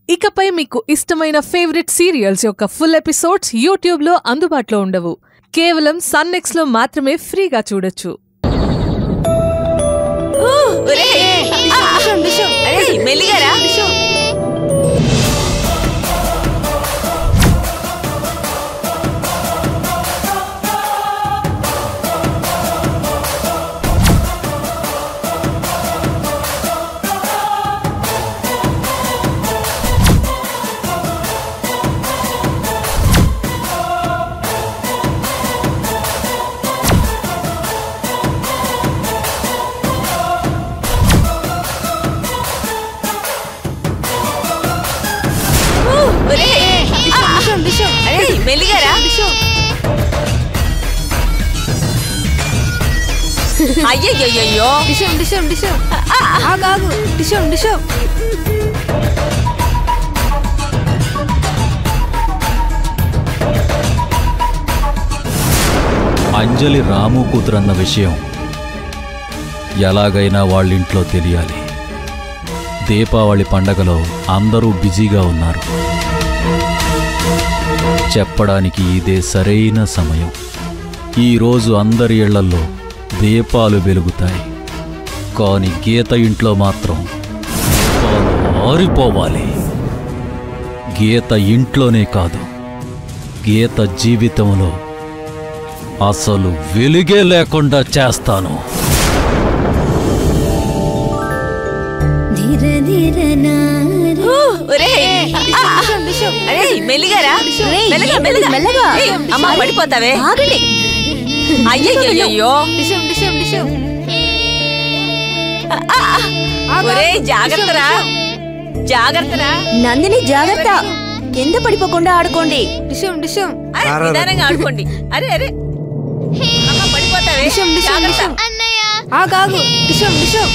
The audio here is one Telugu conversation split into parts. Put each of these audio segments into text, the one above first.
ఇకపై మీకు ఇష్టమైన ఫేవరెట్ సీరియల్స్ యొక్క ఫుల్ ఎపిసోడ్స్ యూట్యూబ్లో అందుబాటులో ఉండవు కేవలం సన్నెక్స్లో మాత్రమే ఫ్రీగా చూడొచ్చు మెల్లిగారా మెల్లిగారా అయ్యయ్యో డిషం డిషం డిషం ఆగు ఆగు డిషం డిషం అంజలి రాము కూతురన్న విషయం ఎలాగైనా వాళ్ళింట్లో తెలియాలి దీపావళి పండగలో అందరూ బిజీగా ఉన్నారు చెప్పడానికి ఇదే సరైన సమయం ఈరోజు అందరి ఇళ్లల్లో దీపాలు వెలుగుతాయి కానీ గీత ఇంట్లో మాత్రం దీపాలు ఆరిపోవాలి గీత ఇంట్లోనే కాదు గీత జీవితంలో అసలు వెలుగే లేకుండా చేస్తాను ధీర ధీర నారి అరే మెల్లిగారా రేయ్, మెల్లగా ఏంటది మెల్లగా మెల్లగా? ఏయ్, అమ్మా పడిపోతావే ఆగండి అయ్యయ్యో డిషం డిషం డిషం ఒరే జాగ్రత్తరా జాగ్రత్తరా నందిని జాగ్రత్త కింద పడిపోకుండా ఆడుకోండి డిషం డిషం అరే, నిదానంగా ఆడుకోండి అరే అరే అమ్మ పడిపోతావే డిషం డిషం జాగ్రత్త డిషం ఆగు ఆగు డిషం డిషం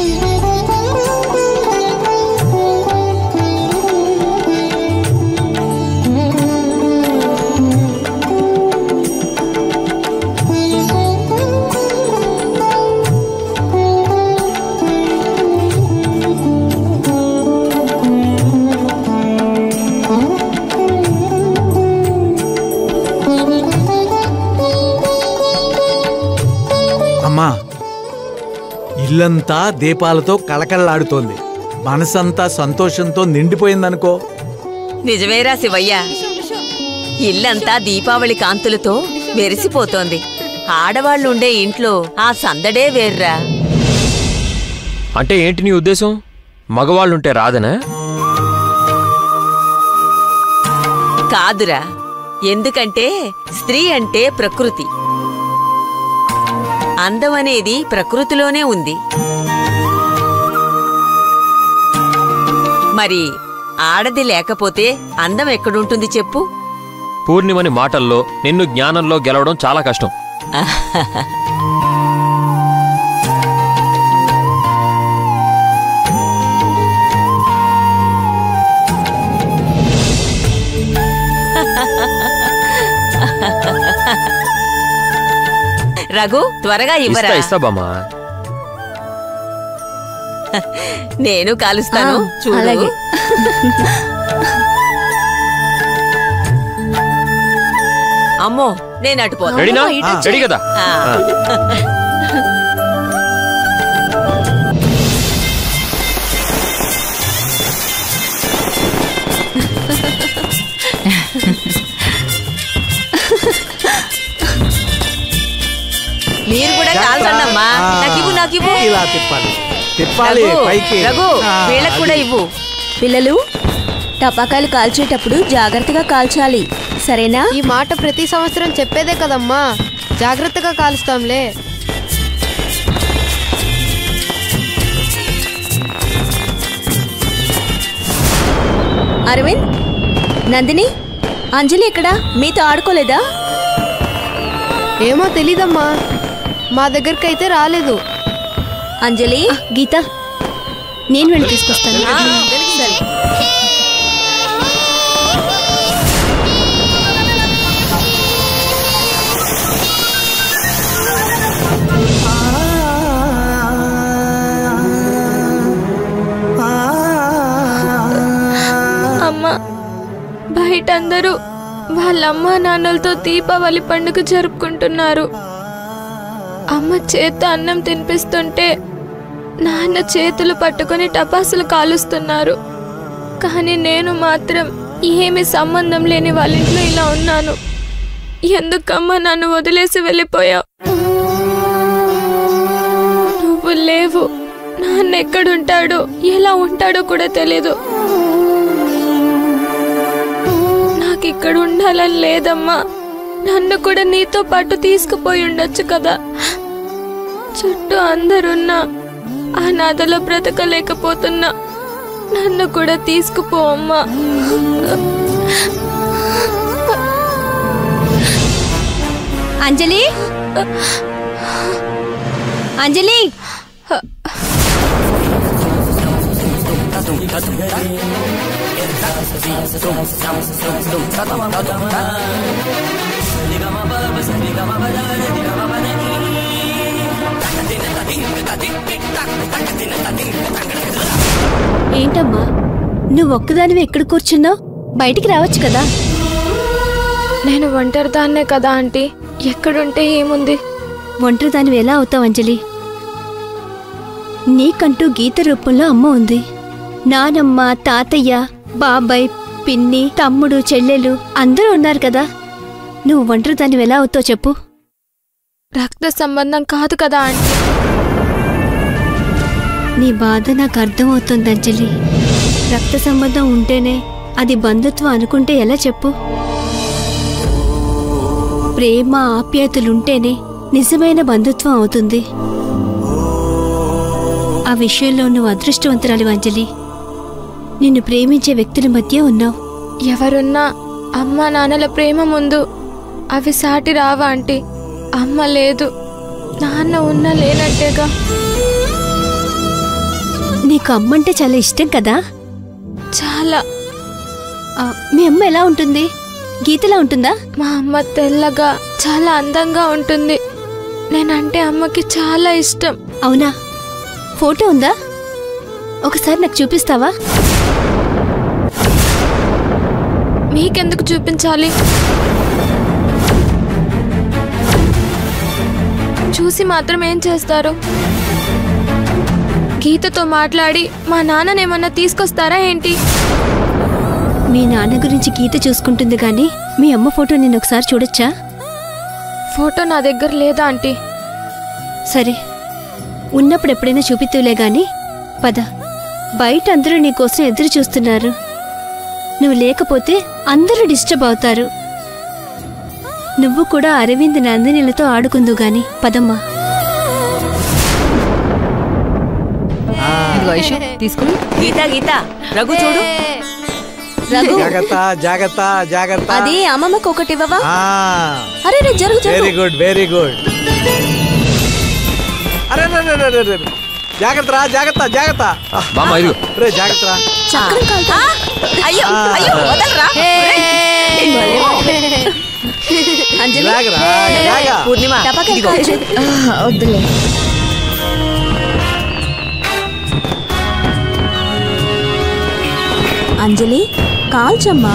అమ్మా ఇల్లంతా దీపాలతో కళకళలాడుతోంది మనసంతా సంతోషంతో నిండిపోయిందనుకో నిజమేరా శివయ్య ఇల్లంతా దీపావళి కాంతులతో మెరిసిపోతోంది ఆడవాళ్ళుండే ఇంట్లో ఆ సందడే వేర్రా అంటే ఏంటి నీ ఉద్దేశం మగవాళ్ళుంటే రాదనా కాదురా ఎందుకంటే స్త్రీ అంటే ప్రకృతి అందం అనేది ప్రకృతిలోనే ఉంది మరి ఆడది లేకపోతే అందం ఎక్కడుంటుంది చెప్పు పూర్ణిమని మాటల్లో నిన్ను జ్ఞానంలో గెలవడం చాలా కష్టం రఘు త్వరగా ఇవ్వరా ఇస్తా ఇస్తా బామ్మా నేను కాలుస్తాను ఆ, చూడు అలాగే. అమ్మో నేను అటుపోతాను రెడీనా ఆ. రెడీ కదా ఆ. మీరు కూడా కాల్చండి అమ్మా ఆ. నాకు ఇవ్వు నాకు ఇవ్వు ఇలా తిప్పాలి తిప్పాలి రఘు, పైకి రఘు ఆ, వీళ్ళకు కూడా అది. ఇవ్వు పిల్లలు టపాకాయలు కాల్చేటప్పుడు జాగ్రత్తగా కాల్చాలి సరేనా ఈ మాట ప్రతి సంవత్సరం చెప్పేదే కదమ్మా జాగ్రత్తగా కాలుస్తాంలే అరవింద్ నందిని అంజలి ఎక్కడా మీతో ఆడుకోలేదా ఏమో తెలీదమ్మా మా దగ్గరకైతే రాలేదు అంజలి గీత నేను వెళ్ళి తీసుకొస్తాను ఆ, సరే. ఆ అమ్మ బయట అందరూ వాళ్ళ అమ్మ నాన్నలతో దీపావళి పండుగ జరుపుకుంటున్నారు అమ్మ చేత్తో అన్నం తినిపిస్తుంటే నాన్న చేతులు పట్టుకొని టపాసులు కాలుస్తున్నారు కానీ నేను మాత్రం ఏమి సంబంధం లేని వాళ్ళ ఇంట్లో ఇలా ఉన్నాను ఎందుకమ్మా నన్ను వదిలేసి వెళ్ళిపోయావు నువ్వు లేవు నాన్న ఎక్కడుంటాడో ఎలా ఉంటాడో కూడా తెలీదు నాకు ఇక్కడ ఉండాలని లేదమ్మా నన్ను కూడా నీతో పాటు తీసుకుపోయి ఉండొచ్చు కదా చుట్టూ అందరున్నా ఆ నదిలో బ్రతకలేకపోతున్నా నన్ను కూడా తీసుకుపో అమ్మా అంజలి అంజలి ఏంటమ్మా నువ్వు ఒక్కదానివి ఎక్కడ కూర్చున్నావు బయటికి రావచ్చు కదా నేను ఒంటరిదాన్నే కదా ఆంటీ ఎక్కడుంటే ఏముంది ఒంటరి దానివి ఎలా అవుతావు అంజలి నీకంటూ గీత రూపంలో అమ్మ ఉంది నానమ్మ తాతయ్య బాబాయ్ పిన్ని తమ్ముడు చెల్లెలు అందరూ ఉన్నారు కదా నువ్వు ఒంటరి దానివి ఎలా అవుతావు చెప్పు రక్త సంబంధం కాదు కదా ఆంటీ నీ బాధ నాకు అర్థమవుతుంది అంజలి రక్త సంబంధం ఉంటేనే అది బంధుత్వం అనుకుంటే ఎలా చెప్పు ప్రేమ ఆప్యాయతలుంటేనే నిజమైన బంధుత్వం అవుతుంది ఆ విషయంలో నువ్వు అదృష్టవంతురాలి అంజలి నిన్ను ప్రేమించే వ్యక్తుల మధ్య ఉన్నావు ఎవరున్నా అమ్మ నాన్నల ప్రేమ ముందు అవి సాటి రావా ఆంటీ అమ్మ లేదు నాన్న ఉన్నా లేనట్టేగా నీకు అమ్మంటే చాలా ఇష్టం కదా చాలా ఆ, మీ అమ్మ ఎలా ఉంటుంది గీతలా ఉంటుందా మా అమ్మ తెల్లగా చాలా అందంగా ఉంటుంది నేనంటే అమ్మకి చాలా ఇష్టం అవునా ఫోటో ఉందా ఒకసారి నాకు చూపిస్తావా మీకెందుకు చూపించాలి చూసి మాత్రం ఏం చేస్తారు గీతతో మాట్లాడి మా నాన్ననేమన్నా తీసుకొస్తారా ఏంటి మీ నాన్న గురించి గీత చూసుకుంటుంది కానీ మీ అమ్మ ఫోటో నేను ఒకసారి చూడొచ్చా ఫోటో నా దగ్గర లేదా ఆంటీ సరే ఉన్నప్పుడు ఎప్పుడైనా చూపితూలే గాని పద బయట అందరూ నీకోసం ఎదురు చూస్తున్నారు నువ్వు లేకపోతే అందరూ డిస్టర్బ్ అవుతారు నువ్వు కూడా అరవింద్ నందినిలతో ఆడుకుందు గాని పదమ్మా ఇదిగో ఐషు తీసుకుని గీత గీత రఘు చూడు రఘు జాగ్రత్త జాగ్రత్త జాగ్రత్త అది అమ్మమ్మకు ఒకటి ఇవ్వవా ఆ అరే రే జరుగు వెరీ జరుగు గుడ్ వెరీ గుడ్ అరే రే, రే, రే, రే, రే. జాగ్రత్త రా జాగ్రత్త జాగ్రత్త బామ్మ ఇదిగో రే జాగ్రత్త రా చక్రం కాలుతా. అయ్యో అయ్యో వదలరా అంజలి ఇలాగరా ఇలాగా పూర్ణిమ టపాకాయలు ఇదిగో. కాల్చు. వద్దులే అంజలి కాల్చమ్మా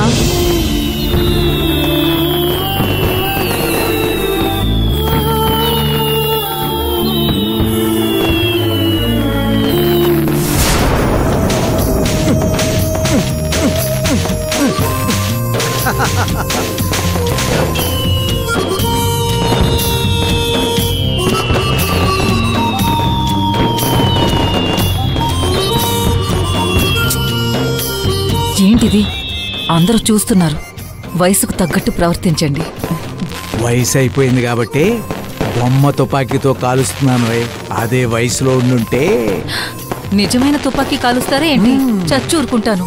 ఏంటిది అందరూ చూస్తున్నారు వయసుకు తగ్గట్టు ప్రవర్తించండి వయసు అయిపోయింది కాబట్టి బొమ్మ తుపాకీతో కాలుస్తున్నాను రే అదే వయసులో ఉండుంటే నిజమైన తుపాకీ కాలుస్తారా ఏంటి చచ్చూరుకుంటాను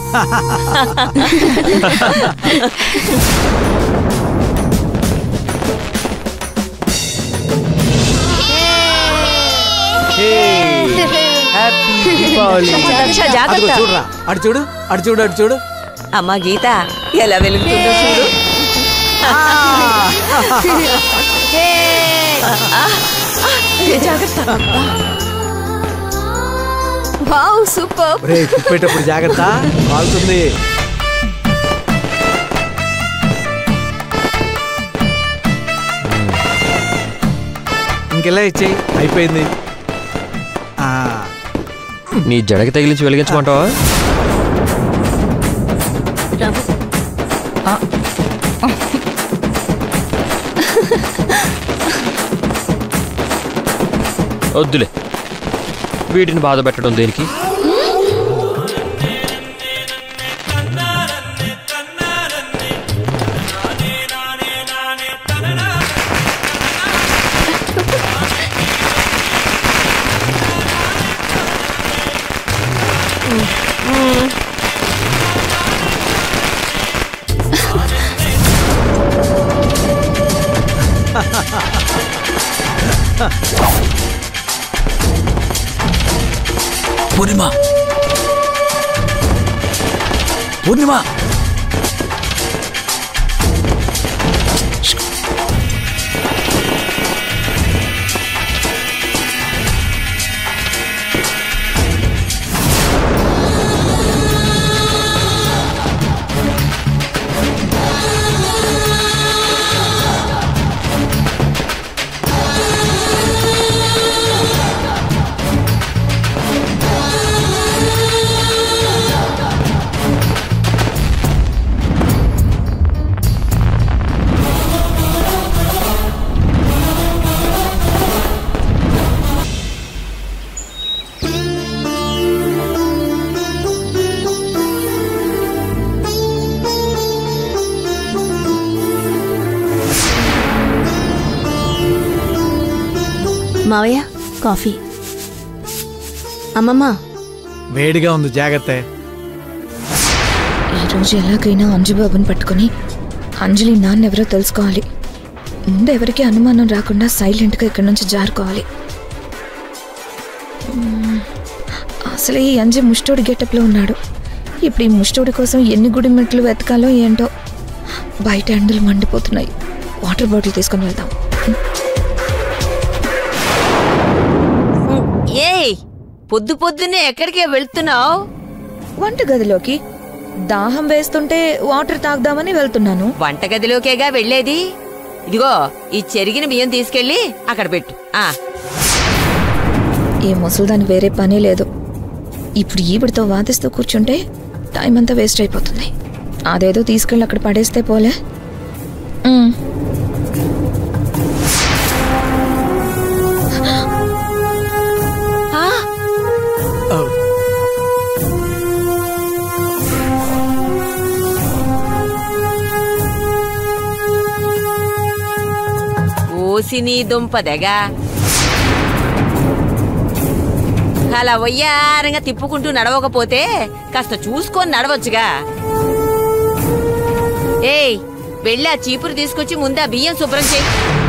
హ్యాపీ దీపావళి ధనుష, అదిగో జాగ్రత్త చూడరా అటు చూడు అటు చూడు అటు చూడు అమ్మా గీత ఎలా వెలుగుతుందో చూడు జాగ్రత్త వావ్ సూపర్ రే తిప్పేటప్పుడు జాగ్రత్త కాలుతుంది ఇంకెలా ఇచ్చేయి అయిపోయింది ఆ, నీ జడకి తగిలించి వెలిగించమంటావా వద్దులే వీటిని బాధ పెట్టడం దేనికి పూర్ణిమ పూర్ణిమ మావయ్య కాఫీ అమ్మమ్మ వేడిగా ఉంది జాగ్రత్త ఈరోజు ఎలాగైనా అంజుబాబుని పట్టుకొని అంజలి నాన్నెవరో తెలుసుకోవాలి ముందు ఎవరికి అనుమానం రాకుండా సైలెంట్గా ఇక్కడి నుంచి జారుకోవాలి మ్మ్. అసలు ఈ అంజి ముష్టోడి గెటప్లో ఉన్నాడు ఇప్పుడు ఈ ముష్టోడి కోసం ఎన్ని గుడి మెట్లు వెతకాలో ఏంటో బయట ఎండలు మండిపోతున్నాయి వాటర్ బాటిల్ తీసుకొని వెళ్దాం ఏయ్ పొద్దు పొద్దున్నే ఎక్కడికే వెళ్తున్నావు వంటగదిలోకి దాహం వేస్తుంటే వాటర్ తాగుదామని వెళ్తున్నాను వంటగదిలోకేగా వెళ్ళేది ఇదిగో ఈ చెరిగిన బియ్యం తీసుకెళ్ళి అక్కడ పెట్టు ఆ ఏ ముసలిదానికి వేరే పని లేదు ఇప్పుడు ఈవిడితో వాదిస్తూ కూర్చుంటే టైం అంతా వేస్ట్ అయిపోతుంది అదేదో తీసుకెళ్ళి అక్కడ పడేస్తే పోలే మ్మ్. ఆ, ఓసి నీ దుంపదెగా అలా వయ్యారంగా తిప్పుకుంటూ నడవకపోతే కాస్త చూసుకొని నడవచ్చుగా ఏయ్ వెళ్ళి ఆ చీపురు తీసుకొచ్చి ముందే ఆ బియ్యం శుభ్రం చేయి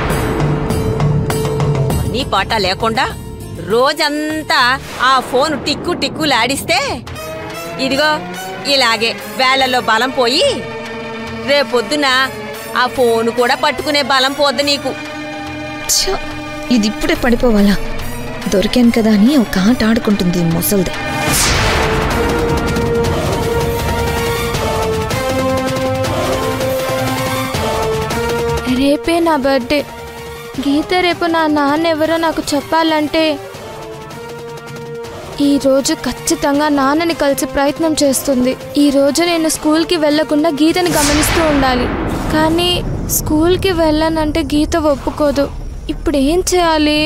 నీ పాట లేకుండా రోజంతా ఆ ఫోన్ టిక్కు టిక్కులాడిస్తే ఇదిగో ఇలాగే వేళ్లలో బలం పోయి రేపొద్దున ఆ ఫోన్ కూడా పట్టుకునే బలం పోద్ది నీకు ఛ, ఇది ఇప్పుడే పడిపోవాలా దొరికాను కదా అని ఒక ఆట ఆడుకుంటుంది ఈ ముసల్ది రేపే నా బర్త్డే గీత రేపు నా నాన్న ఎవరో నాకు చెప్పాలంటే ఈ రోజు ఖచ్చితంగా నాన్నని కలిసి ప్రయత్నం చేస్తుంది ఈ రోజు నేను స్కూల్కి వెళ్లకుండా గీతని గమనిస్తూ ఉండాలి కానీ స్కూల్కి వెళ్ళానంటే గీత ఒప్పుకోదు ఇప్పుడు ఏం చేయాలి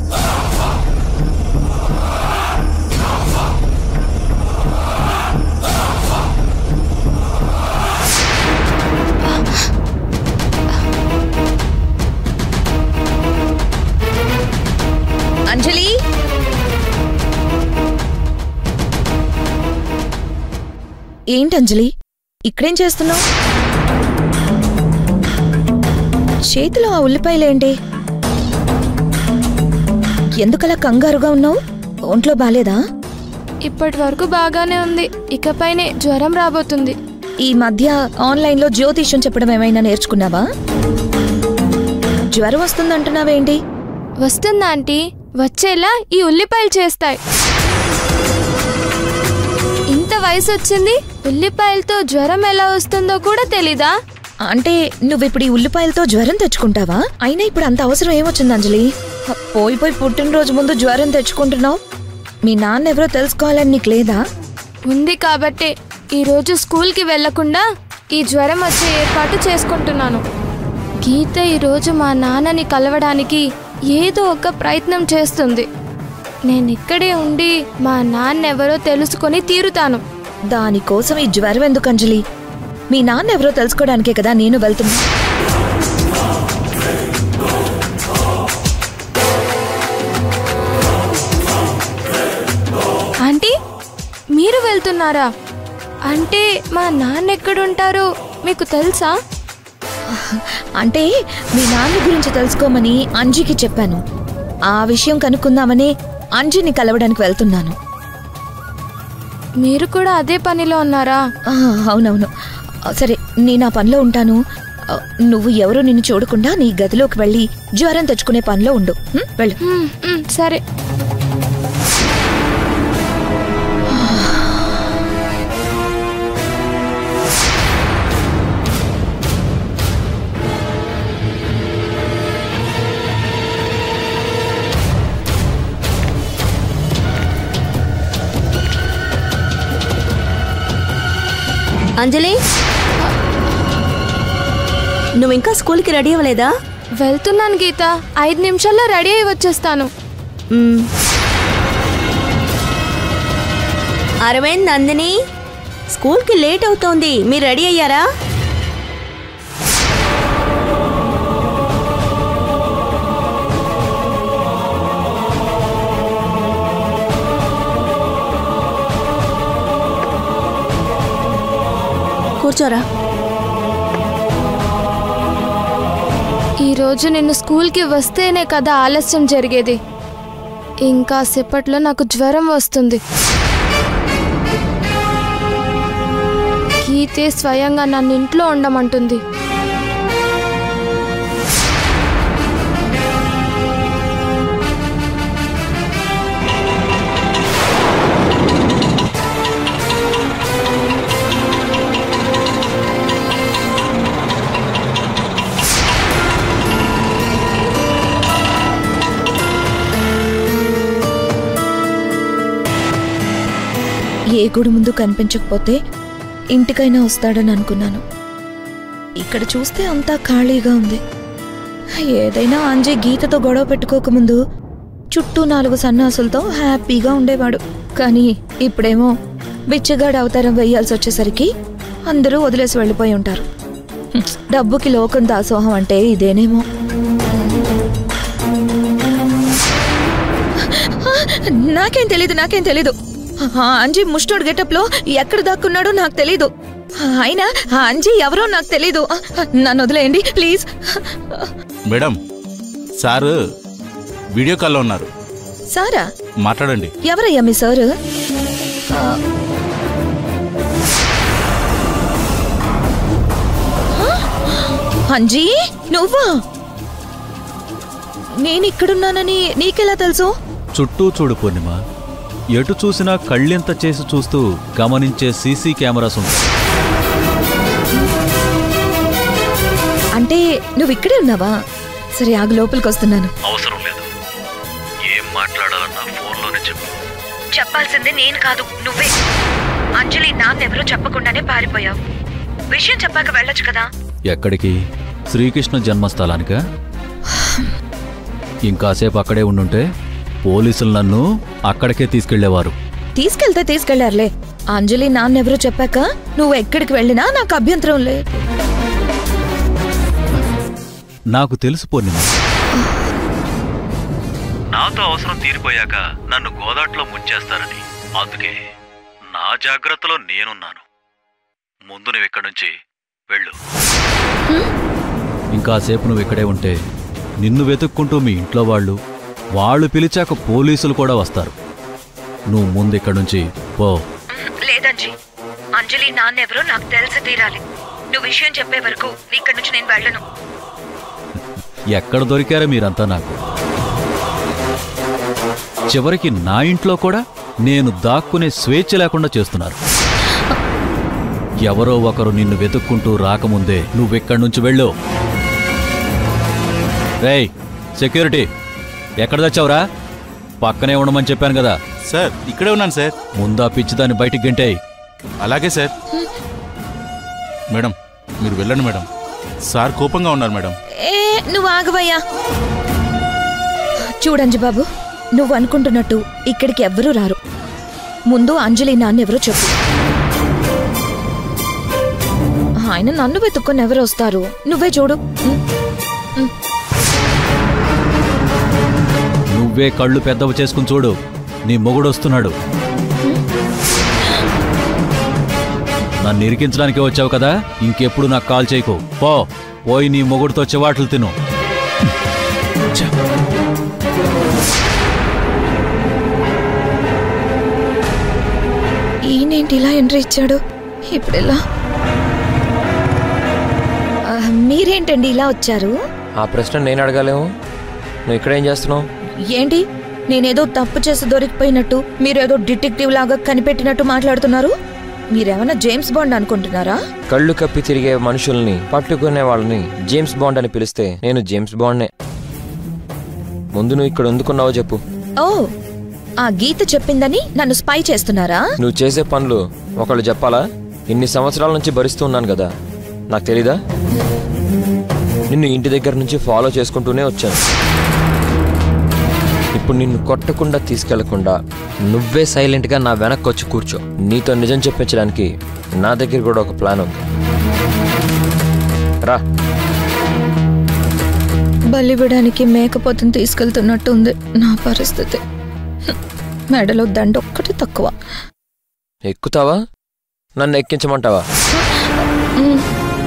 అంజలి ఏంటి అంజలి ఇక్కడేం చేస్తున్నావు చేతిలో ఆ ఉల్లిపాయలేంటి ఎందుకలా కంగారుగా ఉన్నావు ఒంట్లో బాలేదా ఇప్పటి వరకు బాగానే ఉంది ఇకపైనే జ్వరం రాబోతుంది ఈ మధ్య ఆన్లైన్లో జ్యోతిష్యం చెప్పడం ఏమైనా నేర్చుకున్నావా జ్వరం వస్తుందంటున్నావేంటి వస్తుందా ఆంటీ వచ్చేలా ఈ ఉల్లిపాయలు చేస్తాయి ఇంత వయసు వచ్చింది ఉల్లిపాయలతో జ్వరం ఎలా వస్తుందో కూడా తెలీదా అంటే నువ్వు ఇప్పుడు ఈ ఉల్లిపాయలతో జ్వరం తెచ్చుకుంటావా అయినా ఇప్పుడు అంత అవసరం ఏమొచ్చింది అంజలి హ, పోయి పోయి పుట్టినరోజు ముందు జ్వరం తెచ్చుకుంటున్నావు మీ నాన్న ఎవరో తెలుసుకోవాలని నీకు లేదా ఉంది కాబట్టే ఈరోజు స్కూల్కి వెళ్లకుండా ఈ జ్వరం వచ్చే ఏర్పాటు చేసుకుంటున్నాను గీత ఈరోజు మా నాన్నని కలవడానికి ఏదో ఒక ప్రయత్నం చేస్తుంది నేను ఇక్కడే ఉండి మా నాన్న ఎవరో తెలుసుకొని తీరుతాను దానికోసం ఈ జ్వరం ఎందుకు అంజలి మీ నాన్న ఎవరో తెలుసుకోవడానికే కదా నేను వెళ్తున్నా ఆంటీ మీరు వెళ్తున్నారా అంటే మా నాన్న ఎక్కడుంటారో మీకు తెలుసా అంటే మీ నాన్న గురించి తెలుసుకోమని అంజీకి చెప్పాను ఆ విషయం కనుక్కుందామని అంజీని కలవడానికి వెళ్తున్నాను మీరు కూడా అదే పనిలో ఉన్నారా ఆ, అవునవును ఆ, సరే నేను ఆ పనిలో ఉంటాను ఆ, నువ్వు ఎవరో నిన్ను చూడకుండా నీ గదిలోకి వెళ్ళి జ్వరం తెచ్చుకునే పనిలో ఉండు ఉం? వెళ్ళు మ్, మ్, సరే అంజలి నువ్వు ఇంకా స్కూల్కి రెడీ అవ్వలేదా వెళ్తున్నాను గీత ఐదు నిమిషాల్లో రెడీ అయి వచ్చేస్తాను మ్మ్. అరవింద్ నందిని స్కూల్కి లేట్ అవుతోంది మీరు రెడీ అయ్యారా కూర్చోరా ఈ రోజు నేను స్కూల్కి వస్తేనే కదా ఆలస్యం జరిగేది ఇంకా సేపట్లో నాకు జ్వరం వస్తుంది గీతే స్వయంగా నన్ను ఇంట్లో ఉండమంటుంది ఏ గుడి ముందు కనిపించకపోతే ఇంటికైనా వస్తాడని అనుకున్నాను ఇక్కడ చూస్తే అంతా ఖాళీగా ఉంది ఏదైనా అంజే గీతతో గొడవ పెట్టుకోకముందు చుట్టూ నాలుగు సన్నాసులతో హ్యాపీగా ఉండేవాడు కానీ ఇప్పుడేమో బిచ్చగాడు అవతారం వేయాల్సి వచ్చేసరికి అందరూ వదిలేసి వెళ్ళిపోయి ఉంటారు హ్మ్, డబ్బుకి లోకం దాసోహం అంటే ఇదేనేమో నాకేం తెలీదు నాకేం తెలీదు ఆ అంజీ ముష్టోడు గెటప్లో ఎక్కడ దాక్కున్నాడో నాకు తెలీదు అయినా ఆ అంజీ ఎవరో నాకు తెలీదు నన్ను వదిలేయండి ప్లీజ్ మేడం సారు వీడియో కాల్లో ఉన్నారు సారా మాట్లాడండి ఎవరయ్యా మీ సారు ఆ, ఆ? అంజీ నువ్వా నేను ఇక్కడున్నానని నీకెలా తెలుసు చుట్టూ చూడు పూర్ణిమ ఎటు చూసినా కళ్ళెంత చేసి చూస్తూ గమనించే సీసీ కెమెరాస్ ఉంటాయి అంటే నువ్వు ఇక్కడే ఉన్నావా సరే ఆగు లోపలికి వస్తున్నాను అవసరం లేదు ఏం మాట్లాడాలన్నా ఫోన్లోనే చెప్పు చెప్పాల్సింది నేను కాదు నువ్వే అంజలి నాన్నెవరో చెప్పకుండానే పారిపోయావు విషయం చెప్పాక వెళ్ళొచ్చు కదా ఎక్కడికి శ్రీకృష్ణ జన్మస్థలానికా ఇంకాసేపు అక్కడే ఉండుంటే పోలీసులు నన్ను అక్కడికే తీసుకెళ్లేవారు తీసుకెళ్తే తీసుకెళ్లారులే అంజలి నాన్నెవరో చెప్పాక నువ్వు ఎక్కడికి వెళ్ళినా నాకు అభ్యంతరం లేదు నాకు తెలుసు పూర్ణిమ నాతో అవసరం తీరిపోయాక నన్ను గోదాట్లో ముంచేస్తారని అందుకే నా జాగ్రత్తలో నేనున్నాను ముందు నువ్వు ఇక్కడి నుంచి వెళ్ళు ఇంకాసేపు నువ్వు ఇక్కడే ఉంటే నిన్ను వెతుక్కుంటూ మీ ఇంట్లో వాళ్ళు వాళ్ళు పిలిచాక పోలీసులు కూడా వస్తారు నువ్వు ముందు ఇక్కడి నుంచి పో లేదంజీ అంజలి నాన్నెవరో నాకు తెలిసి తీరాలి నువ్వు విషయం చెప్పే వరకు ఇక్కడి నుంచి నేను వెళ్ళను ఎక్కడ దొరికారో మీరంతా నాకు చివరికి నా ఇంట్లో కూడా నేను దాక్కునే స్వేచ్ఛ లేకుండా చేస్తున్నారు ఎవరో ఒకరు నిన్ను వెతుక్కుంటూ రాకముందే నువ్వెక్కడి నుంచి వెళ్ళు రేయ్ సెక్యూరిటీ ఎక్కడ తెచ్చావురా పక్కనే ఉండమని చెప్పాను కదా సార్ ఇక్కడే ఉన్నాను సార్ ముందా పిచ్చిదాన్ని బయటికి గంటేయ్ అలాగే సార్ మేడం మీరు వెళ్ళండి మేడం సార్ కోపంగా ఉన్నారు మేడం ఏ నువ్వు ఆగవయ్యా చూడంజి బాబు నువ్వు అనుకుంటున్నట్టు ఇక్కడికి ఎవ్వరూ రారు ముందు అంజలి నాన్నెవరో చెప్పు ఆయన నన్ను వెతుక్కొని ఎవరు వస్తారు నువ్వే చూడు ఉం? ఉం. నువ్వే కళ్ళు పెద్దవి చేసుకుని చూడు నీ మొగుడు వస్తున్నాడు నన్ను ఇరికించడానికి వచ్చావు కదా ఇంకెప్పుడు నాకు కాల్ చేయకు పో పోయి నీ మొగుడుతో చివాట్లు తిను ఈయనేంటి ఇలా ఎంట్రీ ఇచ్చాడు ఇప్పుడెలా ఆ, మీరేంటండి ఇలా వచ్చారు ఆ ప్రశ్న నేను అడగాలేము నువ్వు ఇక్కడేం చేస్తున్నావు ఏంటి నేనేదో తప్పు చేసి దొరికిపోయినట్టు మీరేదో డిటెక్టివ్ లాగా కనిపెట్టినట్టు మాట్లాడుతున్నారు మీరేమన్నా జేమ్స్ బాండ్ అనుకుంటున్నారా కళ్ళు కప్పి తిరిగే మనుషుల్ని పట్టుకునే వాళ్ళని జేమ్స్ బాండ్ అని పిలిస్తే నేను జేమ్స్ బాండ్నే ముందు నువ్వు ఇక్కడ ఎందుకున్నావో చెప్పు ఓ ఆ గీత చెప్పిందని నన్ను స్పై చేస్తున్నారా నువ్వు చేసే పనులు ఒకళ్ళు చెప్పాలా ఇన్ని సంవత్సరాల నుంచి భరిస్తూ ఉన్నాను కదా నాకు తెలీదా నిన్ను ఇంటి దగ్గర నుంచి ఫాలో చేసుకుంటూనే వచ్చాను ఇప్పుడు నిన్ను కొట్టకుండా తీసుకెళ్లకుండా నువ్వే సైలెంట్గా నా వెనక్కి వచ్చి కూర్చో నీతో నిజం చెప్పించడానికి నా దగ్గర కూడా ఒక ప్లాన్ ఉంది రా బలిబిడానికి మేకపోతుని తీసుకెళ్తున్నట్టు ఉంది నా పరిస్థితి హ్మ్. మెడలో దండ ఒక్కటి తక్కువ ఎక్కుతావా నన్ను ఎక్కించమంటావా ఉమ్.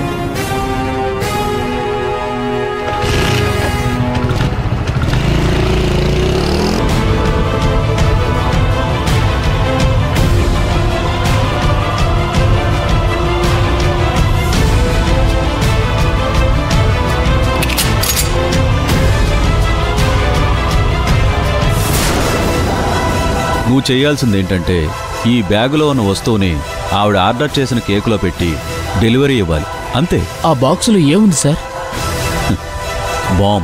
నువ్వు చేయాల్సింది ఏంటంటే ఈ బ్యాగులో ఉన్న వస్తువుని ఆవిడ ఆర్డర్ చేసిన కేకులో పెట్టి డెలివరీ ఇవ్వాలి అంతే ఆ బాక్సులో ఏముంది సార్ బాంబ్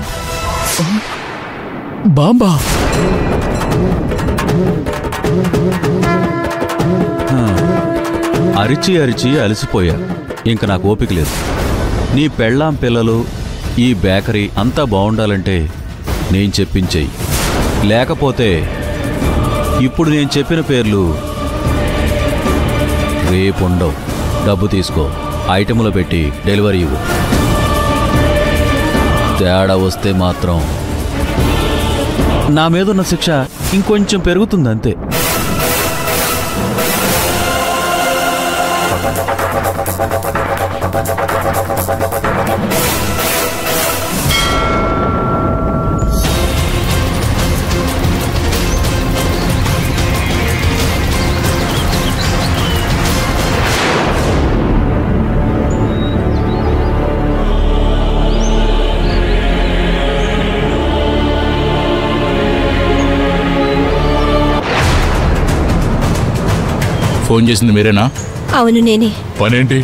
బాంబా హా. అరిచి అరిచి అలసిపోయా ఇంక నాకు ఓపిక లేదు నీ పెళ్ళాం పిల్లలు ఈ బేకరీ అంతా బాగుండాలంటే నేను చెప్పించేయి లేకపోతే ఇప్పుడు నేను చెప్పిన పేర్లు రేపుండవు డబ్బు తీసుకో ఐటెంలో పెట్టి డెలివరీ ఇవ్వు తేడా వస్తే మాత్రం నా మీదున్న శిక్ష ఇంకొంచెం పెరుగుతుంది అంతే ఫోన్ చేసింది మీరేనా అవును నేనే పనేంటి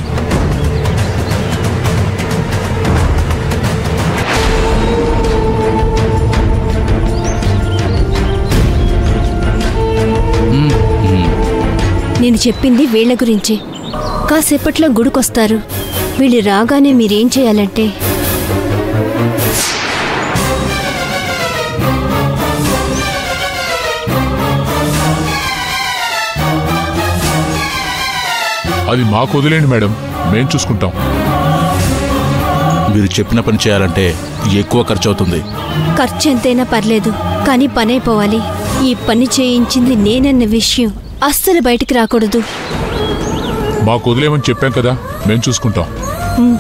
నేను చెప్పింది వీళ్ళ గురించి కాసేపట్లో గుడికొస్తారు వీళ్ళు రాగానే మీరేం చేయాలంటే అది మాకు వదిలేండి మేడం మేం చూసుకుంటాం మీరు చెప్పిన పని చేయాలంటే ఎక్కువ ఖర్చు అవుతుంది ఖర్చు ఎంతైనా పర్లేదు కానీ పని అయిపోవాలి ఈ పని చేయించింది నేనన్న విషయం అస్సలు బయటికి రాకూడదు మాకు వదిలేమని చెప్పాం కదా మేం చూసుకుంటాం ఉమ్.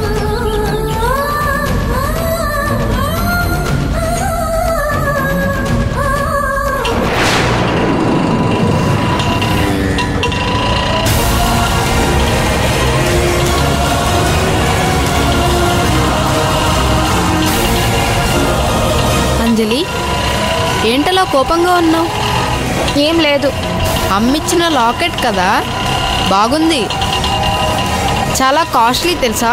అంజలి ఏంటలా కోపంగా ఉన్నావు ఏం లేదు అమ్మిచ్చిన లాకెట్ కదా బాగుంది చాలా కాస్ట్లీ తెలుసా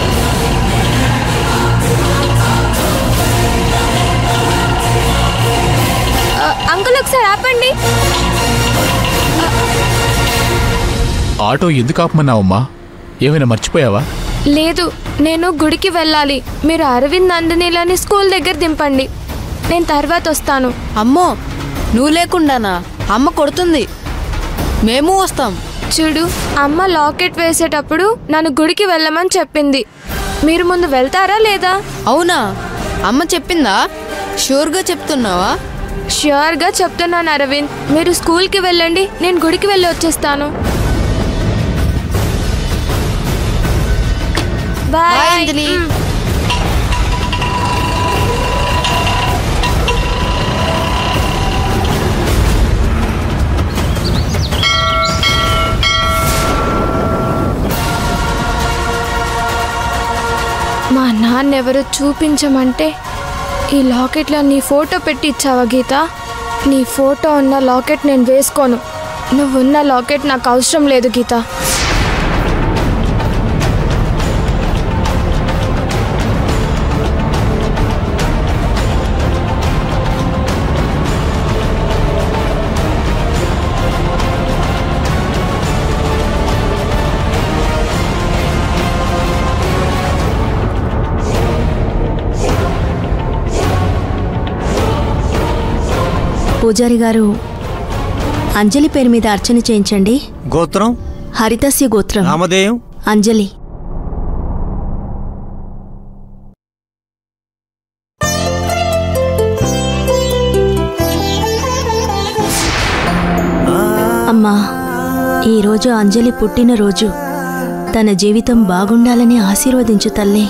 అంకుల్ ఒకసారి ఆపండి ఆటో ఎందుకు ఆపమన్నావమ్మా ఏమైనా మర్చిపోయావా లేదు నేను గుడికి వెళ్ళాలి మీరు అరవింద్ నందినిలని స్కూల్ దగ్గర దింపండి నేను తర్వాత వస్తాను అమ్మో నువ్వు లేకుండానా అమ్మ కొడుతుంది మేము వస్తాం చూడు అమ్మ లాకెట్ వేసేటప్పుడు నన్ను గుడికి వెళ్ళమని చెప్పింది మీరు ముందు వెళ్తారా లేదా అవునా అమ్మ చెప్పిందా షూర్గా చెప్తున్నావా ష్యూర్గా చెప్తున్నాను అరవింద్ మీరు స్కూల్కి వెళ్ళండి నేను గుడికి వెళ్ళి వచ్చేస్తాను బాయ్ అంజలి మా నాన్న ఎవరు చూపించమంటే ఈ లాకెట్లో నీ ఫోటో పెట్టి ఇచ్చావా గీత నీ ఫోటో ఉన్న లాకెట్ నేను వేసుకోను నువ్వున్న లాకెట్ నాకు అవసరం లేదు గీత పూజారి గారు అంజలి పేరు మీద అర్చన చేయించండి గోత్రం హరితస్య గోత్రం నామధేయం అంజలి అమ్మా ఈరోజు అంజలి పుట్టినరోజు తన జీవితం బాగుండాలని ఆశీర్వదించు తల్లి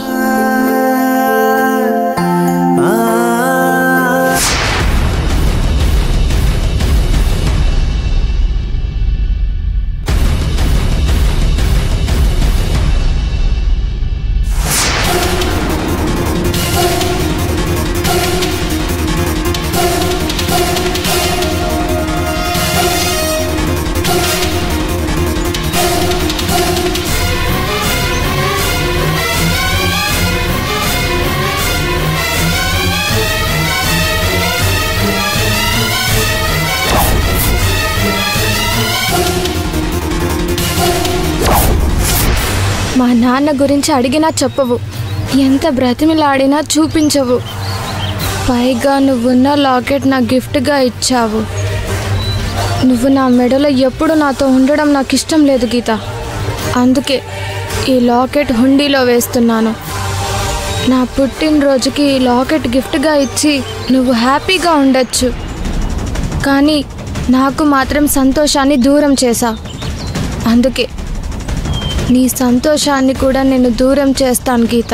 మా నాన్న గురించి అడిగినా చెప్పవు ఎంత బ్రతిమిలాడినా చూపించవు పైగా నువ్వున్న లాకెట్ నా గిఫ్ట్గా ఇచ్చావు నువ్వు నా మెడలో ఎప్పుడు నాతో ఉండడం నాకు ఇష్టం లేదు గీత అందుకే ఈ లాకెట్ హుండీలో వేస్తున్నాను నా పుట్టినరోజుకి ఈ లాకెట్ గిఫ్ట్గా ఇచ్చి నువ్వు హ్యాపీగా ఉండొచ్చు కానీ నాకు మాత్రం సంతోషాన్ని దూరం చేశా అందుకే నీ సంతోషాన్ని కూడా నేను దూరం చేస్తాను గీత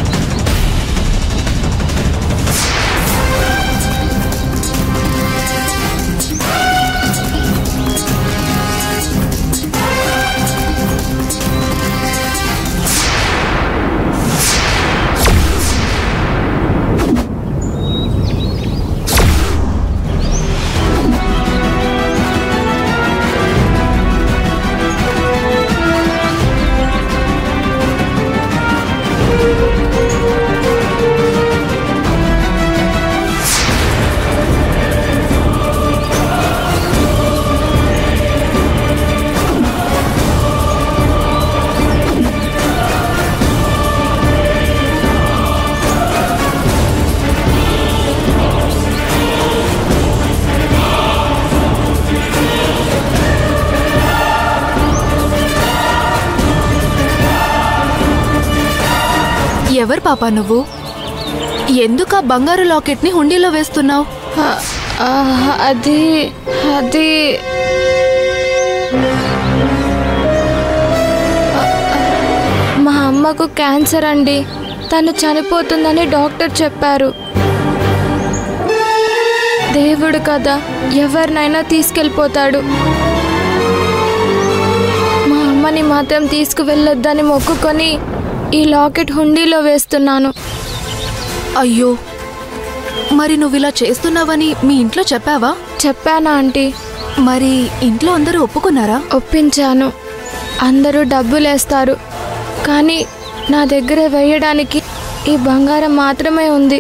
ఎవరు పాపా నువ్వు ఎందుకు ఆ బంగారు లాకెట్ని హుండీలో వేస్తున్నావు అది అది మా అమ్మకు క్యాన్సర్ అండి తను చనిపోతుందని డాక్టర్ చెప్పారు దేవుడు కదా ఎవరినైనా తీసుకెళ్ళిపోతాడు మా అమ్మని మాత్రం తీసుకువెళ్ళొద్దని మొక్కుకొని ఈ లాకెట్ హుండీలో వేస్తున్నాను అయ్యో మరి నువ్వు ఇలా చేస్తున్నావని మీ ఇంట్లో చెప్పావా చెప్పానా ఆంటీ మరి ఇంట్లో అందరూ ఒప్పుకున్నారా ఒప్పించాను అందరూ డబ్బులేస్తారు కానీ నా దగ్గర వేయడానికి ఈ బంగారం మాత్రమే ఉంది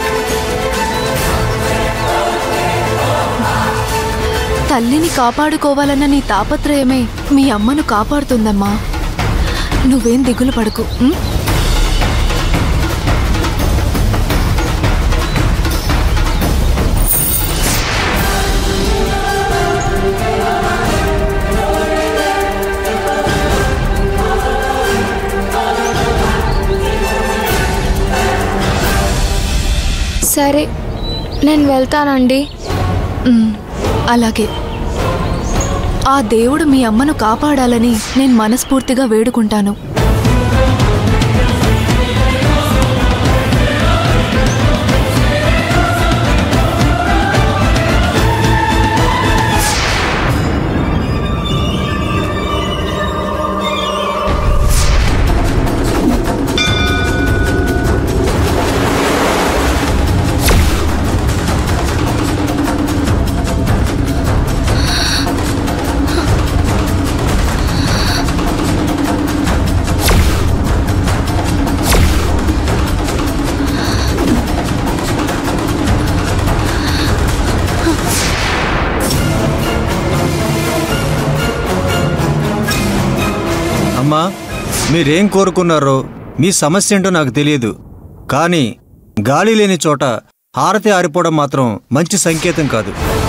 తల్లిని కాపాడుకోవాలన్న నీ తాపత్రయమే మీ అమ్మను కాపాడుతుందమ్మా నువ్వేం దిగులు పడకు ఉం? సరే నేను వెళ్తానండి ఉం, అలాగే ఆ దేవుడు మీ అమ్మను కాపాడాలని నేను మనస్ఫూర్తిగా వేడుకుంటాను అమ్మా మీరేం కోరుకున్నారో మీ సమస్య ఏంటో నాకు తెలియదు కానీ గాలి లేని చోట హారతి ఆరిపోవడం మాత్రం మంచి సంకేతం కాదు